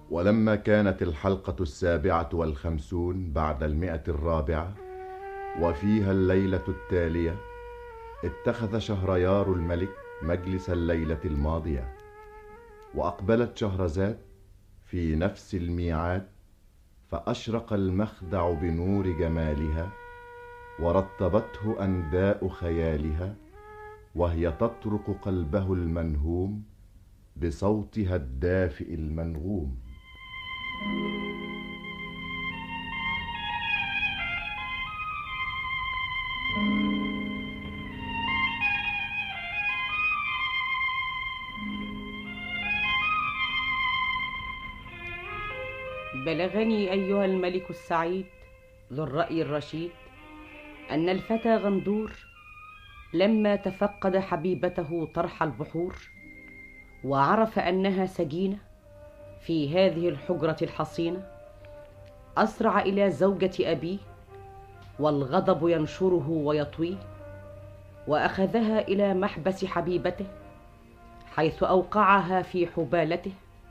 ولما كانت الحلقة السابعة والخمسون بعد المئة الرابعة وفيها الليلة التالية اتخذ شهريار الملك مجلس الليلة الماضية وأقبلت شهرزاد في نفس الميعاد فأشرق المخدع بنور جمالها ورطبته أنداء خيالها وهي تطرق قلبه المنهوم بصوتها الدافئ المنغوم بلغني أيها الملك السعيد ذو الرأي الرشيد أن الفتى غندور لما تفقد حبيبته طرح البحور وعرف أنها سجينة في هذه الحجرة الحصينة أسرع إلى زوجة أبيه والغضب ينشره ويطويه وأخذها إلى محبس حبيبته حيث أوقعها في حبالته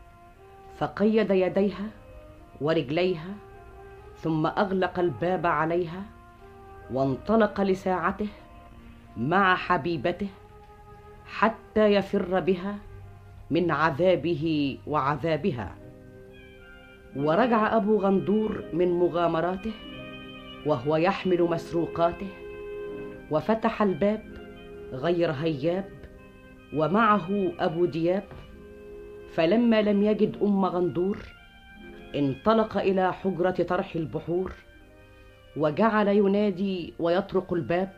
فقيد يديها ورجليها ثم اغلق الباب عليها وانطلق لساعته مع حبيبته حتى يفر بها من عذابه وعذابها ورجع ابو غندور من مغامراته وهو يحمل مسروقاته وفتح الباب غير هياب ومعه ابو دياب فلما لم يجد ام غندور انطلق الى حجره طرح البحور وجعل ينادي ويطرق الباب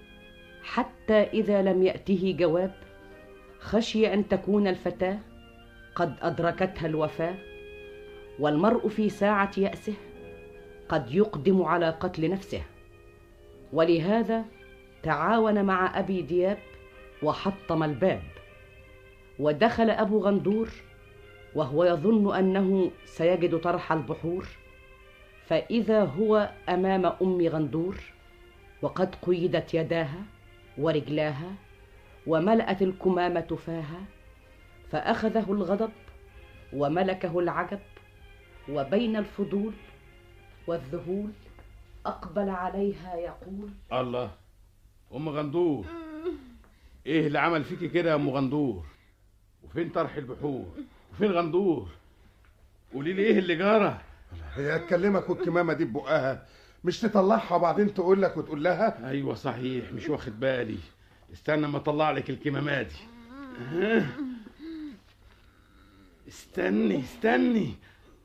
حتى اذا لم ياته جواب خشي ان تكون الفتاه قد ادركتها الوفاه والمرء في ساعه ياسه قد يقدم على قتل نفسه ولهذا تعاون مع ابي دياب وحطم الباب ودخل ابو غندور وهو يظن انه سيجد طرح البحور فاذا هو امام ام غندور وقد قيدت يداها ورجلاها وملات الكمامه فاها فاخذه الغضب وملكه العجب وبين الفضول والذهول اقبل عليها يقول الله ام غندور ايه اللي عمل فيكي كده يا ام غندور وفين طرح البحور وفين غندور قولي لي ايه اللي جرى هي تكلمك والكمامه دي ببقها مش تطلعها وبعدين تقول لك وتقول لها ايوه صحيح مش واخد بالي استنى ما اطلع لك الكمامه دي ها؟ استني استني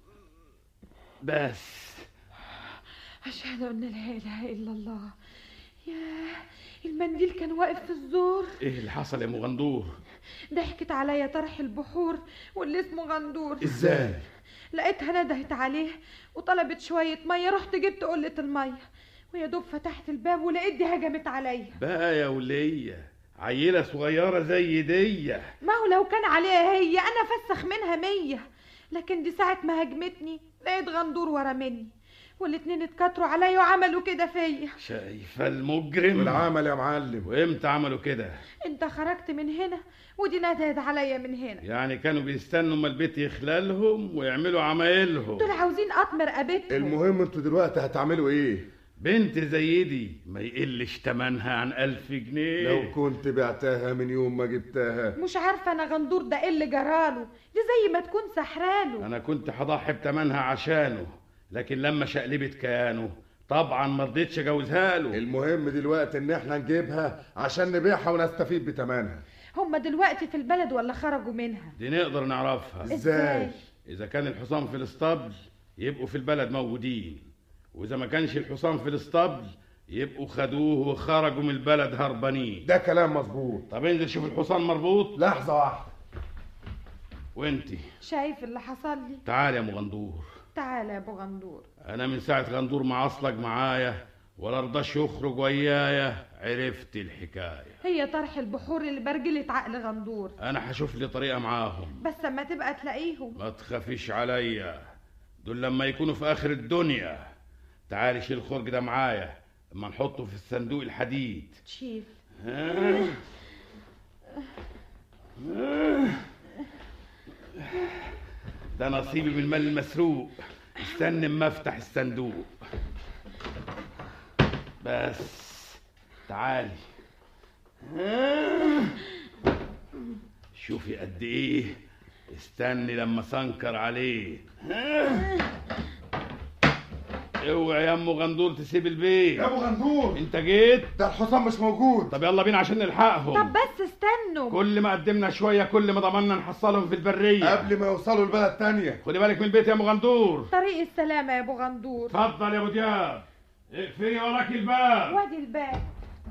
بس أشهد أن لا إله إلا الله ياه المنديل كان واقف في الزور ايه اللي حصل يا ام غندور ضحكت عليا طرح البحور واللي اسمه غندور ازاي لقيتها ندهت عليه وطلبت شوية مية رحت جبت قلة المية ويا دوب فتحت الباب ولقيت دي هجمت عليا بقى يا ولية عيلة صغيرة زي دي ما هو لو كان عليها هي أنا فسخ منها مية لكن دي ساعة ما هجمتني لقيت غندور ورا مني والاتنين اتكتروا عليا وعملوا كده فيا شايفة المجرم والعمل يا معلم وامتى عملوا كده انت خرجت من هنا ودي ندهت عليا من هنا يعني كانوا بيستنوا اما البيت يخلالهم ويعملوا عمايلهم دول عاوزين قطم رقبتهم المهم انتوا دلوقتي هتعملوا ايه بنت زي دي ما يقلش تمنها عن ألف جنيه لو كنت بعتها من يوم ما جبتها مش عارفة أنا غندور ده إيه اللي جراله دي زي ما تكون سحراله أنا كنت هضحي بتمنها عشانه لكن لما شقلبت كيانه طبعا ما رضيتش اجوزها له المهم دلوقتي ان احنا نجيبها عشان نبيعها ونستفيد بتمنها هما دلوقتي في البلد ولا خرجوا منها دي نقدر نعرفها ازاي اذا كان الحصان في الاسطبل يبقوا في البلد موجودين واذا ما كانش الحصان في الاسطبل يبقوا خدوه وخرجوا من البلد هربانين ده كلام مظبوط طب انزل شوف الحصان مربوط لحظه واحده وانتي شايف اللي حصل لي تعالي يا مغندور تعالى يا ابو غندور انا من ساعه غندور ما عصلك معايا ولا رضاش يخرج ويايا عرفت الحكايه هي طرح البحور اللي برجلت عقل غندور انا هشوف لي طريقه معاهم بس اما تبقى تلاقيهم ما تخافيش عليا دول لما يكونوا في اخر الدنيا تعالي شيل الخرج ده معايا اما نحطه في الصندوق الحديد شيل ها؟ ها؟ ده نصيبي من المال المسروق استنى اما افتح الصندوق بس تعالي آه. شوفي قد ايه استني لما سنكر عليه آه. اوعي يا ام غندور تسيب البيت يا ابو غندور انت جيت ده الحصان مش موجود طب يلا بينا عشان نلحقهم طب بس استنوا كل ما قدمنا شويه كل ما ضمننا نحصلهم في البريه قبل ما يوصلوا البلد تانية خدي بالك من البيت يا ام غندور طريق السلامة يا ابو غندور اتفضل يا ابو دياب اقفلي وراك الباب وادي الباب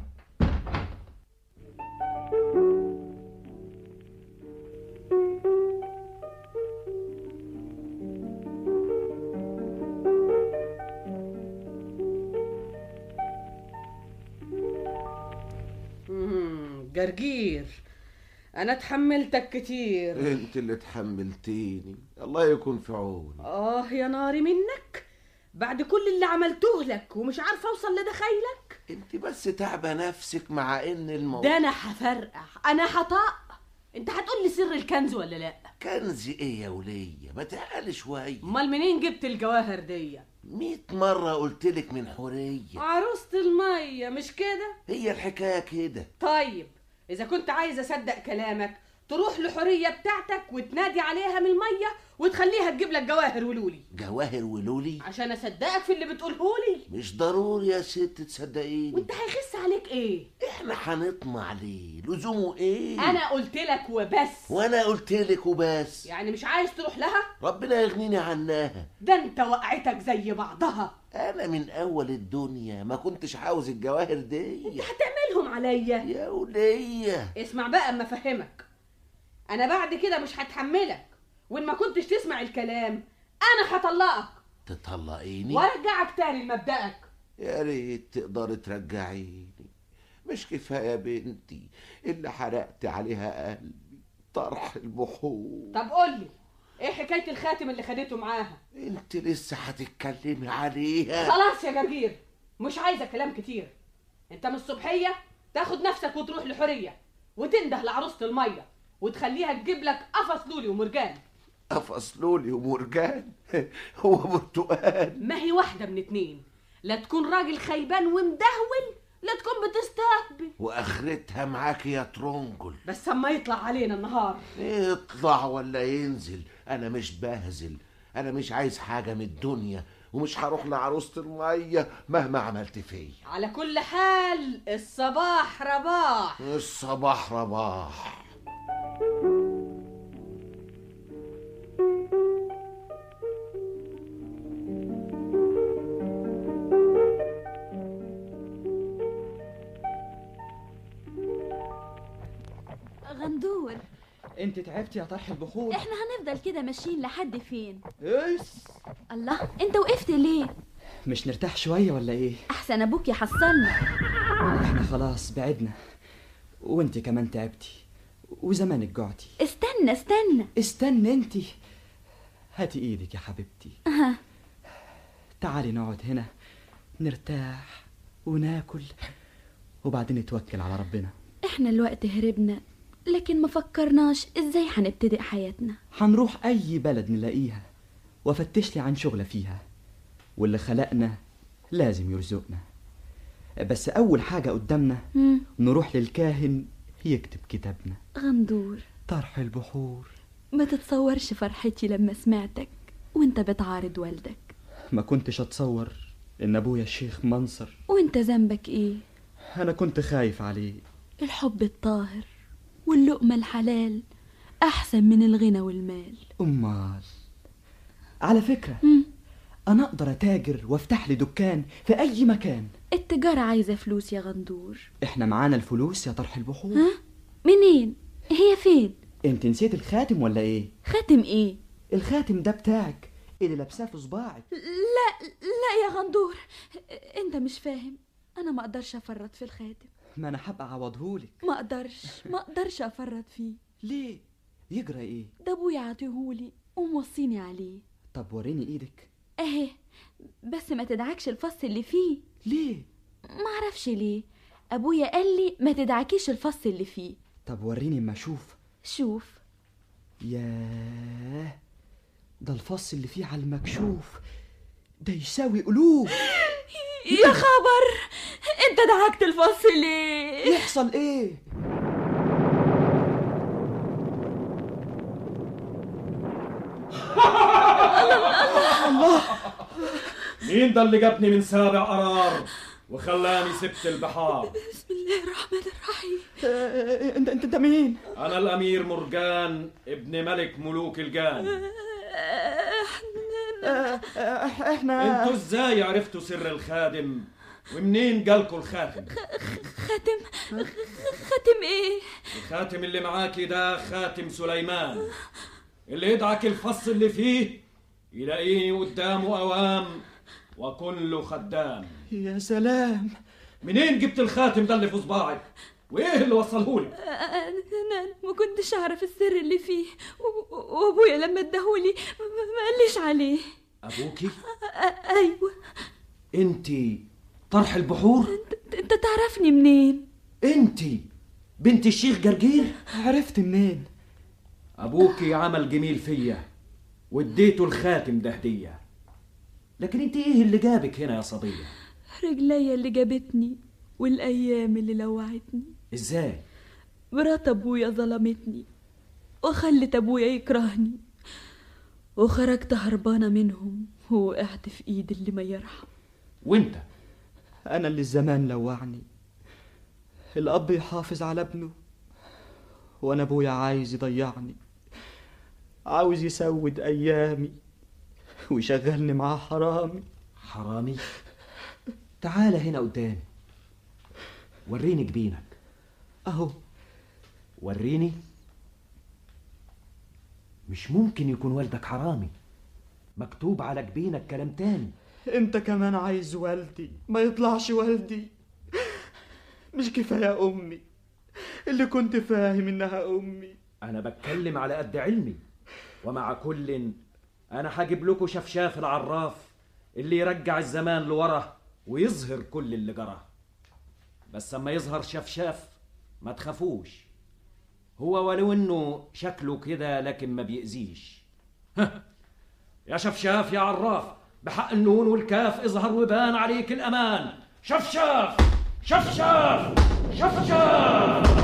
مم، جرجير انا اتحملتك كتير انت اللي تحملتيني الله يكون في عوني اه يا ناري منك بعد كل اللي عملته لك ومش عارفه اوصل لدخايلك انت بس تعبى نفسك مع ان الموضوع ده انا هفرقع انا هطق انت هتقول لي سر الكنز ولا لا كنز ايه يا ولية ما تعقلي شوية امال منين جبت الجواهر دي ميت مرة قلتلك من حورية عروسة المية مش كده هي الحكاية كده طيب اذا كنت عايز اصدق كلامك تروح لحورية بتاعتك وتنادي عليها من المية وتخليها تجيب لك جواهر ولولي جواهر ولولي عشان اصدقك في اللي بتقولهولي مش ضروري يا ست تصدقيني وانت هيخس عليك ايه احنا هنطمع ليه لزومه ايه انا قلت لك وبس وانا قلتلك وبس يعني مش عايز تروح لها ربنا يغنيني عنها ده انت وقعتك زي بعضها انا من اول الدنيا ما كنتش عاوز الجواهر دي انت هتعملهم عليا يا ولية اسمع بقى اما افهمك انا بعد كده مش هتحملك وان ما كنتش تسمع الكلام انا هطلقك تطلقيني وارجعك تاني لمبدأك يا ريت تقدر ترجعيني مش كفايه بنتي اللي حرقت عليها قلبي طرح البحور طب قول لي ايه حكايه الخاتم اللي خدته معاها انت لسه هتتكلمي عليها خلاص يا جرجير مش عايزه كلام كتير انت من الصبحيه تاخد نفسك وتروح لحوريه وتنده لعروسه الميه وتخليها تجيب لك قفص لولي ومرجان قفص لولي ومرجان هو برتقال ما هي واحده من اتنين لا تكون راجل خيبان ومدهول لا تكون بتستهبل واخرتها معاك يا ترنجل بس اما يطلع علينا النهار يطلع ولا ينزل انا مش بهزل انا مش عايز حاجه من الدنيا ومش هروح لعروسه الميه مهما عملت فيا على كل حال الصباح رباح الصباح رباح غندور انت تعبت يا طرح البخور احنا هنفضل كده ماشيين لحد فين ايس الله انت وقفت ليه مش نرتاح شويه ولا ايه احسن ابوك يحصلنا احنا خلاص بعدنا وانت كمان تعبتي وزمانك جعتي استنى استنى استنى انت هاتي ايدك يا حبيبتي ها تعالي نقعد هنا نرتاح وناكل وبعدين نتوكل على ربنا احنا الوقت هربنا لكن ما فكرناش ازاي هنبتدئ حياتنا هنروح اي بلد نلاقيها وافتش لي عن شغلة فيها واللي خلقنا لازم يرزقنا بس اول حاجة قدامنا مم. نروح للكاهن يكتب كتابنا غندور طرح البحور ما تتصورش فرحتي لما سمعتك وانت بتعارض والدك ما كنتش اتصور ان ابويا الشيخ منصر وانت ذنبك ايه انا كنت خايف عليه الحب الطاهر واللقمة الحلال احسن من الغنى والمال امال على فكرة مم. انا اقدر اتاجر وافتح لي دكان في اي مكان التجارة عايزة فلوس يا غندور احنا معانا الفلوس يا طرح البحور ها منين هي فين انت نسيت الخاتم ولا ايه خاتم ايه الخاتم ده بتاعك اللي لابساه في صباعك لا لا يا غندور انت مش فاهم انا ما اقدرش افرط في الخاتم ما انا هبقى اعوضهولك ما اقدرش ما اقدرش افرط فيه ليه يجرى ايه ده ابويا عطيهولي وموصيني عليه طب وريني ايدك اهي بس ما تدعكش الفص اللي فيه ليه ما اعرفش ليه ابويا قال لي ما تدعكيش الفص اللي فيه طب وريني اما اشوف شوف ياه ده الفص اللي فيه على المكشوف ده يساوي قلوب يا خبر انت دعكت الفص ليه يحصل ايه مين ده اللي جابني من سابع قرار وخلاني سبت البحار بسم الله الرحمن الرحيم آه، انت انت انت مين انا الامير مرجان ابن ملك ملوك الجان آه، آه، احنا انتوا ازاي عرفتوا سر الخادم ومنين جالكوا الخاتم خاتم خاتم ايه الخاتم اللي معاكي ده خاتم سليمان اللي يدعك الفص اللي فيه يلاقيني قدامه اوام وكله خدام يا سلام منين جبت الخاتم ده اللي في صباعك وايه اللي وصلهولي انا ما كنتش اعرف السر اللي فيه و- و- وابويا لما اداهولي ما ما قاليش عليه ابوكي أ- ايوه انتي طرح البحور انت- انت تعرفني منين انتي بنت الشيخ جرجير عرفت منين ابوكي عمل جميل فيا واديته الخاتم ده هديه لكن انت ايه اللي جابك هنا يا صبيه رجليا اللي جابتني والايام اللي لوعتني ازاي مرات ابويا ظلمتني وخلت ابويا يكرهني وخرجت هربانه منهم ووقعت في ايد اللي ما يرحم وانت انا اللي الزمان لوعني الاب يحافظ على ابنه وانا ابويا عايز يضيعني عاوز يسود ايامي ويشغلني معاه حرامي حرامي تعال هنا قدامي وريني جبينك اهو وريني مش ممكن يكون والدك حرامي مكتوب على جبينك كلام تاني انت كمان عايز والدي ما يطلعش والدي مش كفايه امي اللي كنت فاهم انها امي انا بتكلم على قد علمي ومع كل انا هجيب لكم شفشاف العراف اللي يرجع الزمان لورا ويظهر كل اللي جرى بس اما يظهر شفشاف ما تخافوش هو ولو انه شكله كده لكن ما بيأذيش يا شفشاف يا عراف بحق النون والكاف اظهر وبان عليك الامان شفشاف شفشاف شفشاف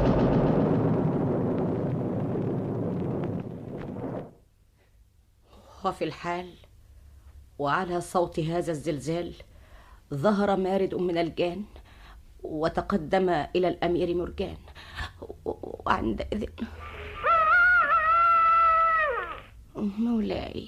وفي الحال وعلى صوت هذا الزلزال ظهر مارد من الجان وتقدم إلى الأمير مرجان وعندئذ مولاي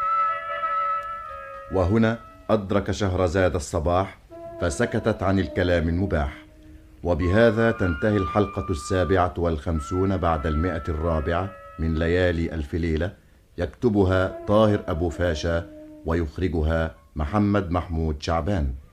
وهنا أدرك شهرزاد الصباح فسكتت عن الكلام المباح وبهذا تنتهي الحلقة السابعة والخمسون بعد المئة الرابعة من ليالي ألف ليلة يكتبها طاهر أبو فاشا ويخرجها محمد محمود شعبان